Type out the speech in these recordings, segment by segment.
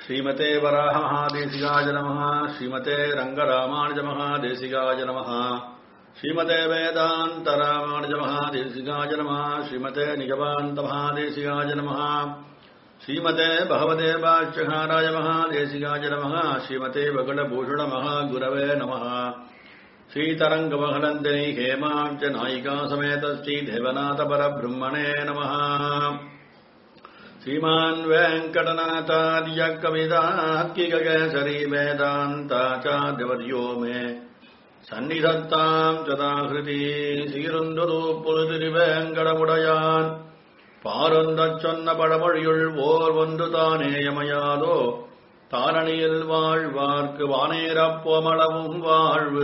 ஸ்ரீமதே வராக மகாதேசிகாய நமः ஸ்ரீமதே ரங்கராமானுஜ மகாதேசிகாய நமः ஸ்ரீமதே வேதாந்த ராமானுஜ மகாதேசிகாய நமः ஸ்ரீமதே நிகவாந்த மகாதேசிகாய நமः ஸ்ரீமதே பகவதே பாஷ்யகாராய மகாதேசிகாய நமः ஸ்ரீமதே வகுலபூஷண மகாகுரவே நமः श्रीतरङ्गमहनन्दिनी हेमाञ्च नायिका समेत श्रीदेवनाथपरब्रह्मणे नमः श्रीमान् वेङ्कटनाथार्य कविदात्किककेसरी वेदान्ताचार्यवर्यो मे சந்நிதத்தாம் சதாகிருதி சீருந்துரு பொழுதிருவேங்கடமுடையான் பாரொந்தச் சொன்ன பழமொழியுள் ஓர் ஒன்று தானேயமையாதோ தாரணியில் வாழ்வார்க்கு வானேரப்போமளவும் வாழ்வு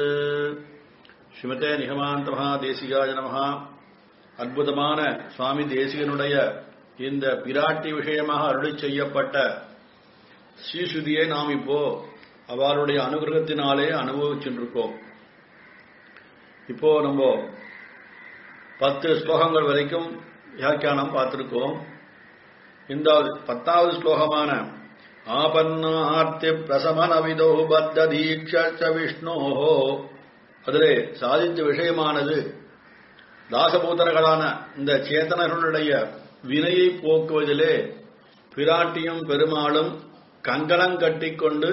ஸ்ரீமதே நிகமாந்த மகா தேசிகாய நமகா அற்புதமான சுவாமி தேசிகனுடைய இந்த பிராட்டி விஷயமாக அருளி செய்யப்பட்ட ஸ்ரீசுதியை நாம் இப்போ அவருடைய அனுகிரகத்தினாலே அனுபவிச்சுருக்கோம் இப்போ நம்ம பத்து ஸ்லோகங்கள் வரைக்கும் வியாக்கியானம் பார்த்திருக்கோம் இந்த பத்தாவது ஸ்லோகமான ஆபன்னார்த்தி பிரசமன விதோ பத்த தீட்ச விஷ்ணோஹோ அதிலே சாதித்த விஷயமானது தாசபூதர்களான இந்த சேத்தனர்களுடைய வினையை போக்குவதிலே பிராட்டியும் பெருமாளும் கங்கணம் கட்டிக்கொண்டு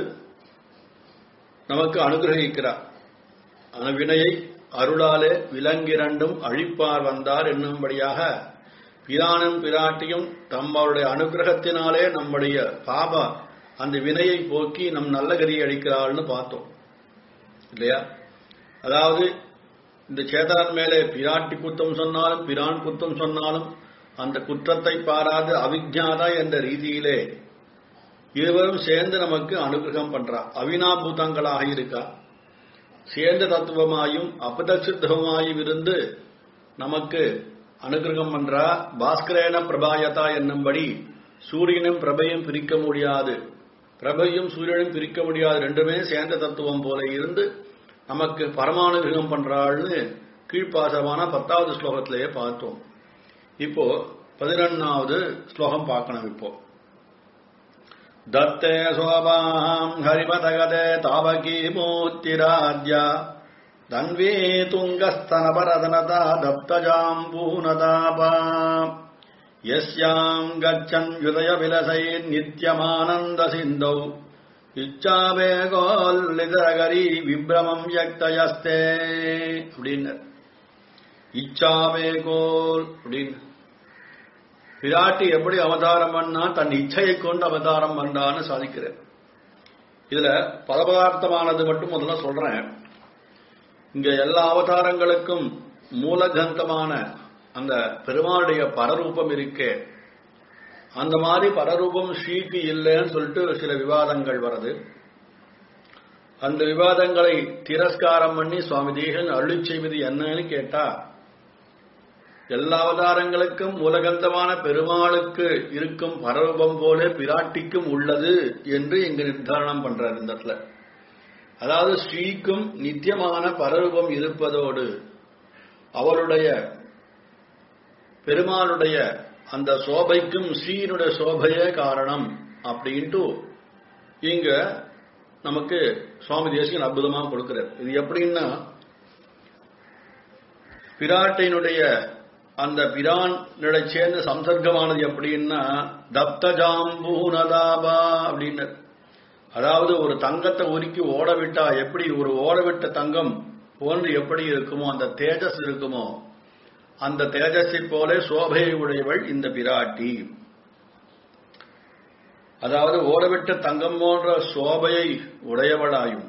நமக்கு அனுகிரகிக்கிறார் அந்த வினையை அருளாலே விலங்கிரண்டும் அழிப்பார் வந்தார் என்னும்படியாக பிரானும் பிராட்டியும் தம்முடைய அனுகிரகத்தினாலே நம்முடைய பாப அந்த வினையை போக்கி நம் நல்ல கதியை அளிக்கிறாள்னு பார்த்தோம் இல்லையா அதாவது இந்த சேதனன் மேலே பிராட்டி குத்தம் சொன்னாலும் பிரான் குத்தம் சொன்னாலும் அந்த குற்றத்தை பாராது அவிஜாதா என்ற ரீதியிலே இருவரும் சேர்ந்து நமக்கு அனுகிரகம் பண்றா அவினாபூதங்களாக இருக்கா சேர்ந்த தத்துவமாயும் அபதசித்தமாயும் இருந்து நமக்கு அனுகிரகம் பண்றா பாஸ்கரேன பிரபாயதா என்னும்படி சூரியனும் பிரபையும் பிரிக்க முடியாது பிரபையும் சூரியனும் பிரிக்க முடியாது ரெண்டுமே சேர்ந்த தத்துவம் போல இருந்து நமக்கு பரமானுகிரகம் பண்றாள்னு கீழ்ப்பாசமான பத்தாவது ஸ்லோகத்திலேயே பார்த்தோம் இப்போ பதினொன்னாவது ஸ்லோகம் பார்க்கணும் இப்போ दत्ते शोभाम् हरिमतगते तावकी मूर्तिराद्या तन्वी तुङ्गस्तनपरदनता दप्तजाम् पूनतापा यस्याम् गच्छन् युदयविलसैर्नित्यमानन्दसिन्धौ இச்சாவேகோல்லிதரகரி விப்ரமம் யக்தயஸ்தே அப்படின்னு இச்சாவேகோல் அப்படின்னு பிராட்டி எப்படி அவதாரம் பண்ணா தன் இச்சையை கொண்டு அவதாரம் பண்ணான்னு சாதிக்கிறேன் இதுல பதபதார்த்தமானது மட்டும் முதல்ல சொல்றேன் இங்க எல்லா அவதாரங்களுக்கும் மூலகந்தமான அந்த பெருமாளுடைய பரரூபம் இருக்கே அந்த மாதிரி பரரூபம் ஸ்ரீக்கு இல்லைன்னு சொல்லிட்டு சில விவாதங்கள் வருது அந்த விவாதங்களை திரஸ்காரம் பண்ணி சுவாமி தேசன் அருளி செய்வது என்னன்னு கேட்டா எல்லா அவதாரங்களுக்கும் மூலகந்தமான பெருமாளுக்கு இருக்கும் பரரூபம் போல பிராட்டிக்கும் உள்ளது என்று இங்கு நிர்தாரணம் பண்றார் இந்த இடத்துல அதாவது ஸ்ரீக்கும் நித்தியமான பரரூபம் இருப்பதோடு அவருடைய பெருமாளுடைய அந்த சோபைக்கும் ஸ்ரீனுடைய சோபையே காரணம் அப்படின்ட்டு இங்க நமக்கு சுவாமி தேசிகன் அற்புதமா கொடுக்கிறார் இது எப்படின்னா பிராட்டினுடைய அந்த பிரான் சேர்ந்த சம்சர்க்கமானது எப்படின்னா தப்தஜாம்பூனதாபா அப்படின்னு அதாவது ஒரு தங்கத்தை உருக்கி ஓட விட்டா எப்படி ஒரு ஓட விட்ட தங்கம் போன்று எப்படி இருக்குமோ அந்த தேஜஸ் இருக்குமோ அந்த தேஜஸை போல சோபையை உடையவள் இந்த பிராட்டி அதாவது ஓடவிட்ட தங்கம் போன்ற சோபையை உடையவளாயும்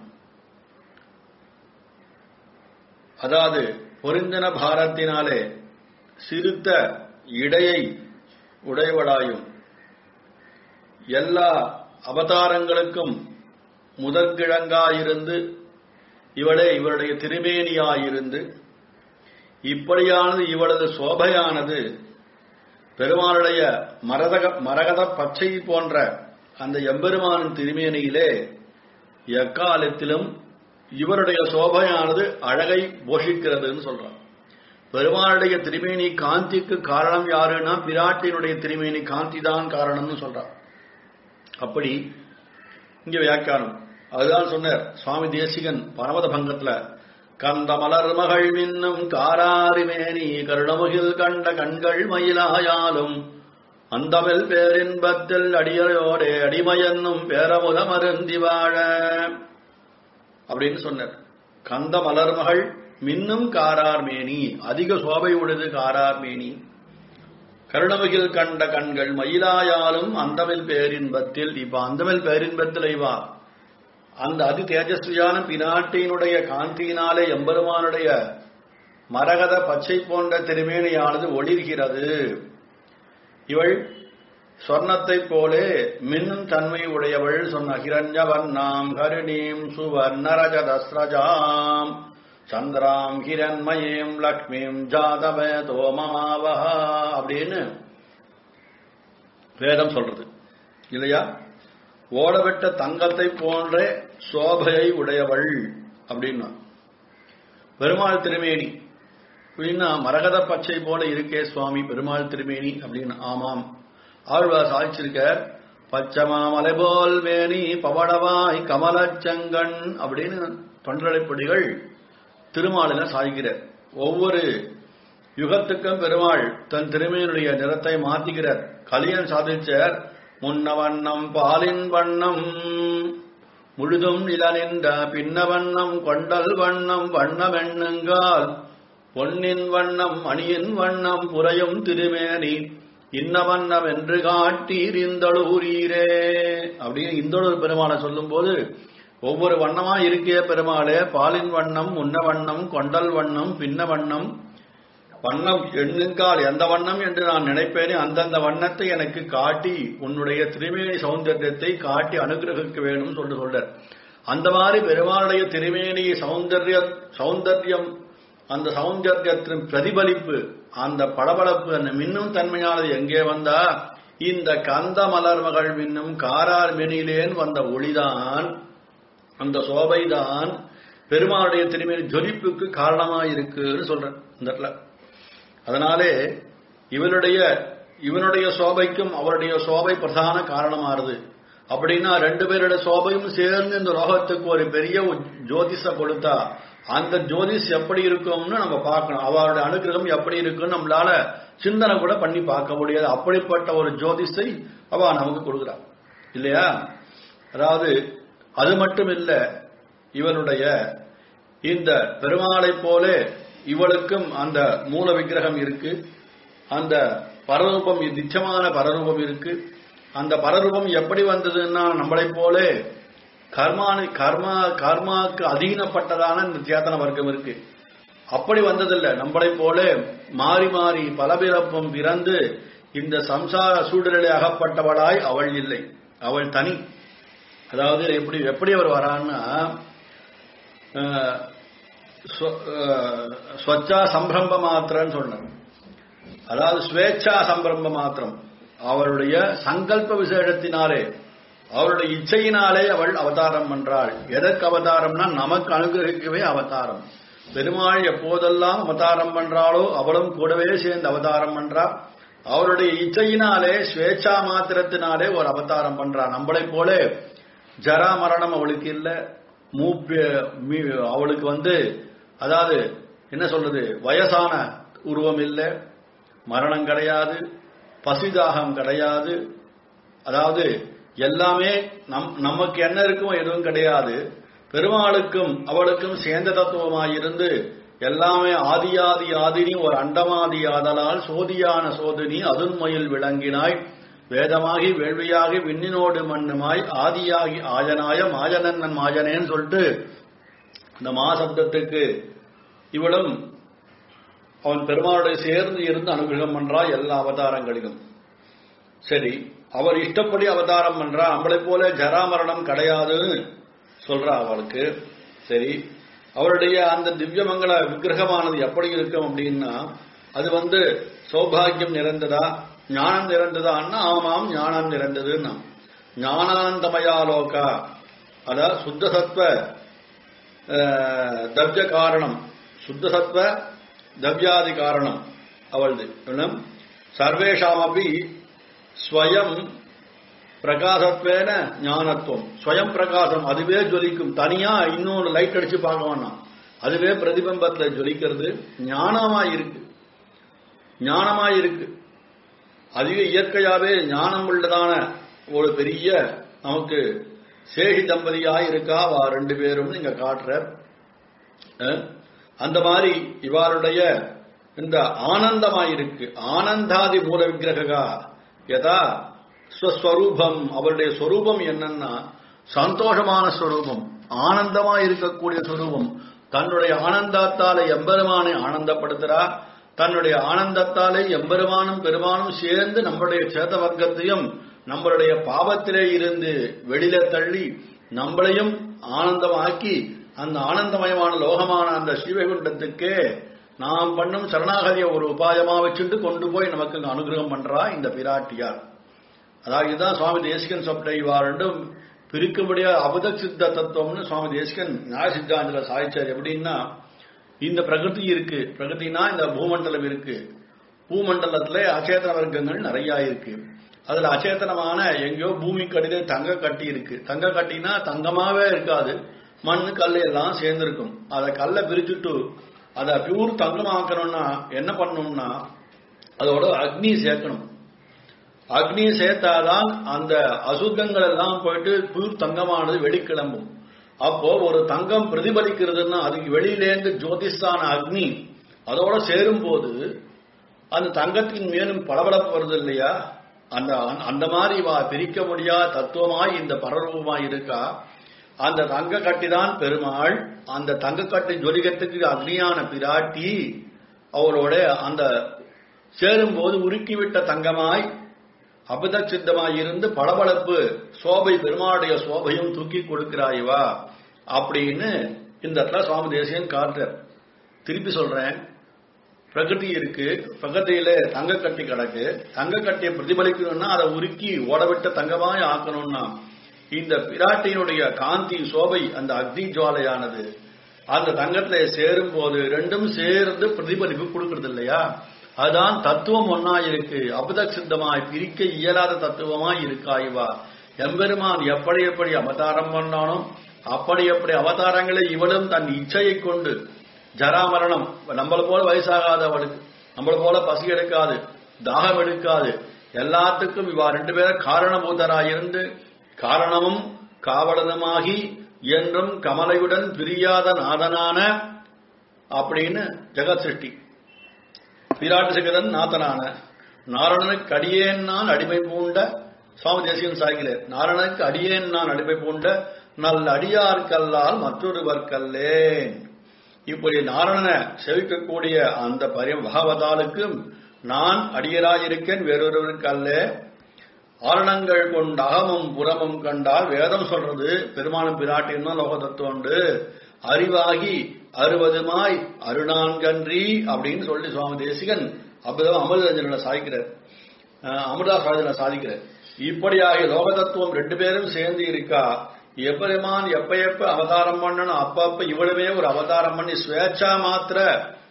அதாவது பொருந்தின பாரத்தினாலே சிறுத்த இடையை உடையவளாயும் எல்லா அவதாரங்களுக்கும் முதற்கிழங்காயிருந்து இவளே இவருடைய திருமேனியாயிருந்து இப்படியானது இவளது சோபையானது பெருமானுடைய மரதக மரகத பச்சை போன்ற அந்த எம்பெருமானின் திருமேனியிலே எக்காலத்திலும் இவருடைய சோபையானது அழகை போஷிக்கிறதுன்னு சொல்றார் பெருமாளுடைய திருமேனி காந்திக்கு காரணம் யாருன்னா பிராட்டினுடைய திருமேனி காந்தி தான் காரணம்னு சொல்றார் அப்படி இங்க வியாக்கியானம் அதுதான் சொன்னார் சுவாமி தேசிகன் பரமத பங்கத்துல கந்த மலர் மகள் மின்னும் காராரிமேனி கருணமுகில் கண்ட கண்கள் மயிலாயாலும் அந்தமில் பேரின்பத்தில் அடியோடே அடிமையன்னும் பேரமுத மருந்தி வாழ அப்படின்னு சொன்னார் கந்த மலர் மகள் மின்னும் காரார் மேனி அதிக சோபை உடையது காரார் மேனி கருணமுகில் கண்ட கண்கள் மயிலாயாலும் அந்தமில் பேரின்பத்தில் இப்ப அந்தமில் பேரின்பத்தில் இவா அந்த அதி தேஜஸ்வியான பினாட்டியினுடைய காந்தியினாலே எம்பெருமானுடைய மரகத பச்சை போன்ற திருமேனியானது ஒளிர்கிறது இவள் சொர்ணத்தைப் போலே மின்னும் தன்மை உடையவள் சொன்ன ஹிரண்யவர்ணாம் ஹரிணீம் சுவர்ணரஜதஸ்ரஜாம் சந்திராம் ஹிரண்மயீம் லக்ஷ்மீம் ஜாதவ தோமமாவஹா அப்படின்னு வேதம் சொல்றது இல்லையா ஓடவிட்ட தங்கத்தை போன்ற சோபையை உடையவள் அப்படின்னா பெருமாள் திருமேனி அப்படின்னா மரகத பச்சை போல இருக்கே சுவாமி பெருமாள் திருமேனி அப்படின்னு ஆமாம் ஆழ்வார் சாதிச்சிருக்கார் பச்சமாமலை போல் மேனி பவடவாய் கமலச்சங்கண் அப்படின்னு தொண்டரைப்படிகள் திருமாலில சாய்கிறார் ஒவ்வொரு யுகத்துக்கும் பெருமாள் தன் திருமையினுடைய நிறத்தை மாத்திக்கிறார் கலியன் சாதிச்சார் முன்ன வண்ணம் பாலின் வண்ணம் முழுதும் நிலனின்ற பின்ன வண்ணம் கொண்டல் வண்ணம் வண்ணமெண்ணுங்கால் பொன்னின் வண்ணம் மணியின் வண்ணம் புறையும் திருமேனி இன்ன வண்ணம் என்று காட்டீர் இந்தளூரீரே அப்படின்னு இந்தளூர் பெருமாளை சொல்லும் போது ஒவ்வொரு வண்ணமா இருக்கே பெருமாளே பாலின் வண்ணம் முன்ன வண்ணம் கொண்டல் வண்ணம் பின்ன வண்ணம் வண்ணம் எண்ணுங்கால் எந்த வண்ணம் என்று நான் நினைப்பேனே அந்தந்த வண்ணத்தை எனக்கு காட்டி உன்னுடைய திருமேனி சௌந்தரியத்தை காட்டி அனுகிரகிக்க வேணும் சொல்லி சொல்றார் அந்த மாதிரி பெருமாளுடைய திருமேனி சௌந்தர்ய சௌந்தர்யம் அந்த சௌந்தர்யத்தின் பிரதிபலிப்பு அந்த பளபளப்பு அந்த மின்னும் தன்மையானது எங்கே வந்தா இந்த கந்த மலர் மகள் மின்னும் காரார் மெனிலேன் வந்த ஒளிதான் அந்த சோபைதான் பெருமாளுடைய திருமேனி ஜொலிப்புக்கு காரணமா இருக்குன்னு சொல்றேன் இந்த இடத்துல அதனாலே இவனுடைய இவனுடைய சோபைக்கும் அவருடைய சோபை பிரதான காரணமாறுது அப்படின்னா ரெண்டு பேருடைய சோபையும் சேர்ந்து இந்த லோகத்துக்கு ஒரு பெரிய ஜோதிஷ கொடுத்தா அந்த ஜோதிஷ் எப்படி இருக்கும்னு நம்ம பார்க்கணும் அவருடைய அனுகிரகம் எப்படி இருக்குன்னு நம்மளால சிந்தனை கூட பண்ணி பார்க்க முடியாது அப்படிப்பட்ட ஒரு ஜோதிஷை அவ நமக்கு கொடுக்குறா இல்லையா அதாவது அது மட்டும் இல்ல இவனுடைய இந்த பெருமாளை போல இவளுக்கும் அந்த மூல விக்கிரகம் இருக்கு அந்த பரரூபம் நிச்சயமான பரரூபம் இருக்கு அந்த பரரூபம் எப்படி வந்ததுன்னா நம்மளை போல கர்மானு கர்மா கர்மாக்கு அதீனப்பட்டதான இந்த சேத்தன வர்க்கம் இருக்கு அப்படி வந்ததில்லை நம்மளை போல மாறி மாறி பலபிறப்பும் பிறந்து இந்த சம்சார சூழலில் அகப்பட்டவளாய் அவள் இல்லை அவள் தனி அதாவது எப்படி எப்படி அவர் வரான்னா ஸ்வச்சா சம்பிரம்ப மாத்திரன்னு சொன்னார் அதாவது ஸ்வேச்சா சம்பிரம்ப மாத்திரம் அவருடைய சங்கல்ப விசேஷத்தினாலே அவருடைய இச்சையினாலே அவள் அவதாரம் பண்றாள் எதற்கு அவதாரம்னா நமக்கு அனுகிரகிக்கவே அவதாரம் பெருமாள் எப்போதெல்லாம் அவதாரம் பண்றாளோ அவளும் கூடவே சேர்ந்து அவதாரம் பண்றா அவருடைய இச்சையினாலே ஸ்வேச்சா மாத்திரத்தினாலே ஒரு அவதாரம் பண்றா நம்மளை போல ஜரா மரணம் அவளுக்கு இல்ல மூப்பு அவளுக்கு வந்து அதாவது என்ன சொல்றது வயசான உருவம் இல்லை மரணம் கிடையாது பசிதாகம் கிடையாது அதாவது எல்லாமே நம் நமக்கு என்ன இருக்குமோ எதுவும் கிடையாது பெருமாளுக்கும் அவளுக்கும் சேர்ந்த தத்துவமாயிருந்து எல்லாமே ஆதியாதி ஆதினி ஒரு அண்டமாதி ஆதலால் சோதியான சோதினி அதுன்மையில் விளங்கினாய் வேதமாகி வேள்வியாகி விண்ணினோடு மண்ணுமாய் ஆதியாகி ஆஜனாய மாஜனன் மாஜனேன்னு சொல்லிட்டு இந்த மாசப்தத்துக்கு இவளும் அவன் பெருமாளுடைய சேர்ந்து இருந்து அனுகிரகம் பண்றா எல்லா அவதாரங்களிலும் சரி அவர் இஷ்டப்படி அவதாரம் பண்றா நம்மளை போல ஜராமரணம் கிடையாதுன்னு சொல்றா அவளுக்கு சரி அவருடைய அந்த திவ்யமங்கல விக்கிரகமானது எப்படி இருக்கும் அப்படின்னா அது வந்து சௌபாகியம் நிறைந்ததா ஞானம் நிறைந்ததான்னா ஆமாம் ஞானம் நிறைந்ததுன்னா ஞானாந்தமயாலோகா அத சுத்த சத்வ தவ்ய காரணம் சுத்த சத்வ தவ்யாதி காரணம் அவளது சர்வேஷாமப்பி ஸ்வயம் பிரகாசத்வேன ஞானத்துவம் ஸ்வயம் பிரகாசம் அதுவே ஜொலிக்கும் தனியா இன்னொரு லைட் அடிச்சு பார்க்க வேணாம் அதுவே பிரதிபிம்பத்துல ஜொலிக்கிறது ஞானமா இருக்கு ஞானமா இருக்கு அதுவே இயற்கையாவே ஞானம் உள்ளதான ஒரு பெரிய நமக்கு சேஷி தம்பதியா இருக்கா வா ரெண்டு பேரும் நீங்க காட்டுற அஹ், அந்த மாதிரி இவாருடைய இந்த ஆனந்தமாயிருக்கு ஆனந்தாதி மூல விக்கிரகா யதா ஸ்வஸ்வரூபம் அவருடைய ஸ்வரூபம் என்னன்னா சந்தோஷமான ஸ்வரூபம் ஆனந்தமா இருக்கக்கூடிய ஸ்வரூபம் தன்னுடைய ஆனந்தத்தாலே எம்பெருமானை ஆனந்தப்படுத்துறா தன்னுடைய ஆனந்தத்தாலே எம்பெருமானும் பெருமானும் சேர்ந்து நம்மளுடைய சேத வர்க்கத்தையும் நம்மளுடைய பாவத்திலே இருந்து வெளியில தள்ளி நம்மளையும் ஆனந்தமாக்கி அந்த ஆனந்தமயமான லோகமான அந்த ஸ்ரீவைகுண்டத்துக்கே நாம் பண்ணும் சரணாகதியை ஒரு உபாயமா வச்சுட்டு கொண்டு போய் நமக்கு இங்க அனுகிரகம் பண்றா இந்த பிராட்டியார் அதாவது இதுதான் சுவாமி தேசிகன் சொப்ட இவ்வாறுண்டும் பிரிக்க முடியாத அபத சித்த தத்துவம்னு சுவாமி தேசிகன் நியாய சித்தாந்தில சாதிச்சார் எப்படின்னா இந்த பிரகிருதி இருக்கு பிரகிருதினா இந்த பூமண்டலம் இருக்கு பூமண்டலத்துல அச்சேதன வர்க்கங்கள் நிறைய இருக்கு அதுல அச்சேதனமான எங்கேயோ பூமிக்கு அடியிலே தங்க கட்டி இருக்கு தங்க கட்டினா தங்கமாவே இருக்காது மண்ணு கல் எல்லாம் சேர்ந்திருக்கும் அதை கல்லை பிரிச்சுட்டு அதை பியூர் தங்கமாக்கணும்னா என்ன பண்ணணும்னா அதோட அக்னி சேர்க்கணும் அக்னி சேர்த்தாதான் அந்த அசுத்தங்கள் எல்லாம் போயிட்டு பியூர் தங்கமானது வெளிக்கிளம்பும் அப்போ ஒரு தங்கம் பிரதிபலிக்கிறதுன்னா அதுக்கு வெளியிலேந்து ஜோதிஷான அக்னி அதோட சேரும் போது அந்த தங்கத்தின் மேலும் பளபளப்பு வருது இல்லையா அந்த அந்த மாதிரி வா பிரிக்க முடியாத தத்துவமாய் இந்த பரரூபமாய் இருக்கா அந்த தங்க கட்டிதான் பெருமாள் அந்த தங்க கட்டி ஜொலிகத்துக்கு அக்னியான பிராட்டி அவளோட அந்த சேரும்போது உருக்கிவிட்ட தங்கமாய் அபத சித்தமாய் இருந்து பளபளப்பு சோபை பெருமாளுடைய சோபையும் தூக்கி கொடுக்கிறாய்வா அப்படின்னு இந்த இடத்துல சுவாமி தேசியன் காட்டுறார் திருப்பி சொல்றேன் பிரகிருதி இருக்கு பிரகிருதியில தங்க கட்டி கிடக்கு தங்க கட்டியை பிரதிபலிக்கணும்னா அதை உருக்கி ஓடவிட்ட தங்கமாய் ஆக்கணும்னா இந்த பிராட்டியினுடைய காந்தி சோபை அந்த அக்னி ஜுவாலையானது அந்த தங்கத்துல சேரும் போது ரெண்டும் சேர்ந்து பிரதிபலிப்பு கொடுக்கறது இல்லையா அதான் தத்துவம் ஒன்னா இருக்கு அபுத சித்தமாய் பிரிக்க இயலாத தத்துவமாய் இருக்காய்வா எம்பெருமான் எப்படி எப்படி அவதாரம் பண்ணானோ அப்படி எப்படி அவதாரங்களை இவளும் தன் இச்சையை கொண்டு ஜராமரணம் நம்மள போல வயசாகாத அவளுக்கு நம்மள போல பசி எடுக்காது தாகம் எடுக்காது எல்லாத்துக்கும் இவா ரெண்டு பேரும் காரணபூதராயிருந்து காரணமும் காவலனுமாகி என்றும் கமலையுடன் பிரியாத நாதனான அப்படின்னு ஜெகத் சிருஷ்டி விராட் சிகரன் நாதனான நாரணனுக்கு அடியேன் நான் அடிமை பூண்ட சுவாமி தேசியன் சாய்கிறார் நாரணனுக்கு அடியேன் நான் அடிமை பூண்ட நல்ல அடியார்கல்லால் மற்றொருவர்க்கல்லேன் இப்படி நாரணனை செவிக்கக்கூடிய அந்த பரிய பகவதாலுக்கும் நான் அடியராயிருக்கேன் வேறொருவருக்கு அல்ல ஆரணங்கள் கொண்ட அகமும் புறமும் கண்டால் வேதம் சொல்றது பெருமானும் பிராட்டியும் தான் லோக தத்துவம் உண்டு அறிவாகி அறுபதுமாய் அருணான்கன்றி அப்படின்னு சொல்லி சுவாமி தேசிகன் அப்பதான் அமிர்தரஞ்சன சாதிக்கிறார் அஹ் அமிர்தா சாதனை சாதிக்கிறார் இப்படியாகி லோக தத்துவம் ரெண்டு பேரும் சேர்ந்து இருக்கா எப்பெருமான் எப்ப எப்ப அவதாரம் பண்ணணும் அப்பப்ப இவளுமே ஒரு அவதாரம் பண்ணி சுவேட்சா மாத்திர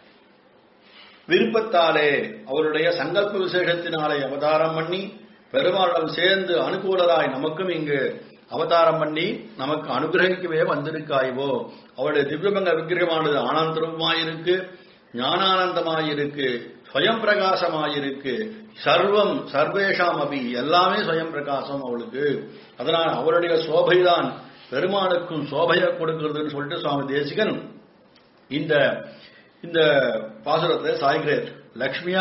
விருப்பத்தாலே அவருடைய சங்கல்ப விசேஷத்தினாலே அவதாரம் பண்ணி பெருமாளிடம் சேர்ந்து அனுகூலராய் நமக்கும் இங்கு அவதாரம் பண்ணி நமக்கு அனுகிரகிக்கவே வந்திருக்காய்வோ அவருடைய திவ்யபங்க விக்கிரகமானது ஆனந்தரூபமாயிருக்கு ஞானானந்தமாயிருக்கு ஸ்வயம் பிரகாசமாயிருக்கு சர்வம் சர்வேஷாம் அபி எல்லாமே ஸ்வயம் பிரகாசம் அவளுக்கு அதனால் அவருடைய சோபைதான் பெருமாளுக்கும் சோபையை கொடுக்கிறதுன்னு சொல்லிட்டு சுவாமி தேசிகன் இந்த இந்த பாசுரத்தை சாய்கிறார் லக்ஷ்மியா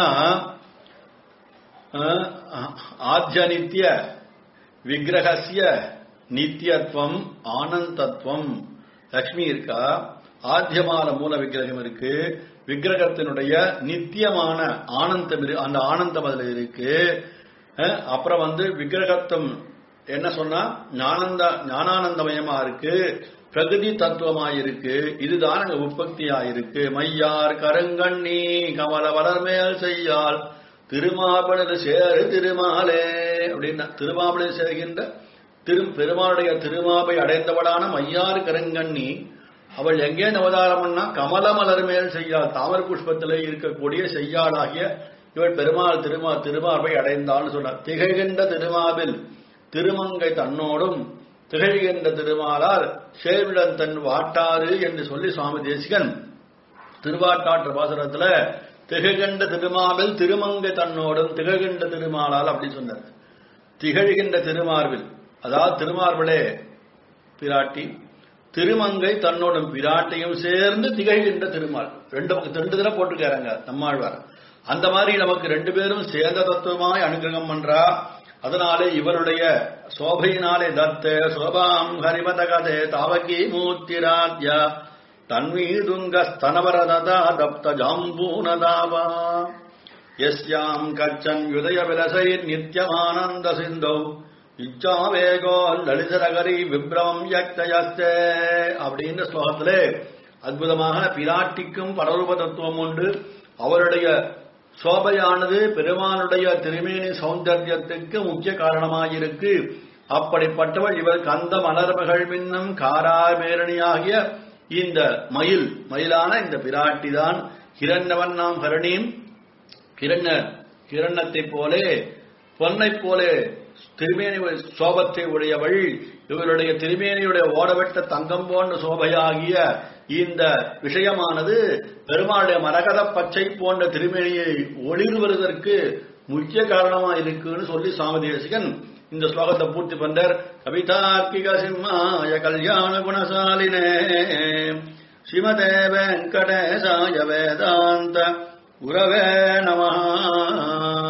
ஆத்தியநித்திய விக்கிரகசிய நித்தியத்துவம் ஆனந்தத்துவம் லக்ஷ்மி இருக்கா ஆத்தியமான மூல விக்கிரகம் இருக்கு விக்கிரகத்தினுடைய நித்தியமான ஆனந்தம் இரு- அந்த ஆனந்தம் அதுல இருக்கு அஹ், அப்புறம் வந்து விக்கிரகத்தம் என்ன சொன்னா ஞானந்த ஞானானந்தமயமா இருக்கு பிரகதி தத்துவமா இருக்கு இதுதான் அங்க உற்பத்தியா இருக்கு மையார் கருங்கண்ணி கமல வளர்மேல் செய்யால் திருமாபலர் சேரு திருமாலே அப்படின்னா திருமாபலர் சேர்கின்ற திரு பெருமாளுடைய திருமாவை அடைந்தவளான மையார் கருங்கண்ணி அவள் எங்கே அவதாரம் பண்ணா கமல மலர் மேல் செய்யாள் தாமர புஷ்பத்திலே இருக்கக்கூடிய செய்யாளாகிய இவள் பெருமாள் திருமா திருமாவை அடைந்தாள்னு சொன்னார் திகைகின்ற திருமாவில் திருமங்கை தன்னோடும் திகழ்கின்ற திருமாலால் சேர்விடம் தன் வாட்டாறு என்று சொல்லி சுவாமி தேசிகன் திருவாட்டாற்று பாசுரத்துல திகழ்கின்ற திருமாவில் திருமங்கை தன்னோடும் திகழ்கின்ற திருமாலால் அப்படி சொன்னார் திகழ்கின்ற திருமார்பில் அதாவது திருமார்பிலே பிராட்டி திருமங்கை தன்னோடும் பிராட்டியும் சேர்ந்து திகழ்கின்ற திருமால் ரெண்டு பக்கம் ரெண்டு தடவை போட்டுக்காரங்க நம்மாழ்வார் அந்த மாதிரி நமக்கு ரெண்டு பேரும் சேர்ந்த தத்துவமாய் அனுகிரகம் பண்றா அதனாலே இவருடைய சோபையினாலே தத்த சோபாம் ஹரிமதகதே தாவகி மூர்த்திராத்யா தன்மீதுங்க ஸ்தனவரதா தப்த ஜாம்பூனதாவா யஸ்யாம் கச்சன் யுதய விலசை நித்யமானந்த சிந்தௌ இச்சாவேகோ லலிதரகரி விப்ரம் யக்தயஸ்தே அப்படின்ற ஸ்லோகத்திலே அற்புதமாக பிராட்டிக்கும் பரரூப தத்துவம் உண்டு அவருடைய சோபையானது பெருமானுடைய திருமேனி சௌந்தர்யத்துக்கு முக்கிய காரணமாயிருக்கு அப்படிப்பட்டவள் இவர் கந்த மலர்மகள் மின்னும் காராமேரணியாகிய இந்த மயில் மயிலான இந்த பிராட்டி தான் ஹிரண்யவன் நாம் ஹரணியும் கிரண கிரணத்தைப் போலே பொன்னைப் போலே திருமேனி சோபத்தை உடையவள் இவருடைய திருமேனியுடைய ஓடவிட்ட தங்கம் போன்ற சோபையாகிய இந்த விஷயமானது பெருமாளுடைய மரகத பச்சை போன்ற திருமேனியை ஒளிர்வதற்கு முக்கிய காரணமா இருக்குன்னு சொல்லி சுவாமி தேசிகன் இந்த ஸ்லோகத்தை பூர்த்தி பண்றார் கவிதார்க்கிக சிம்மாய கல்யாண குணசாலினே ஸ்ரீமதே வெங்கடேசாய வேதாந்த குரவே நமஹா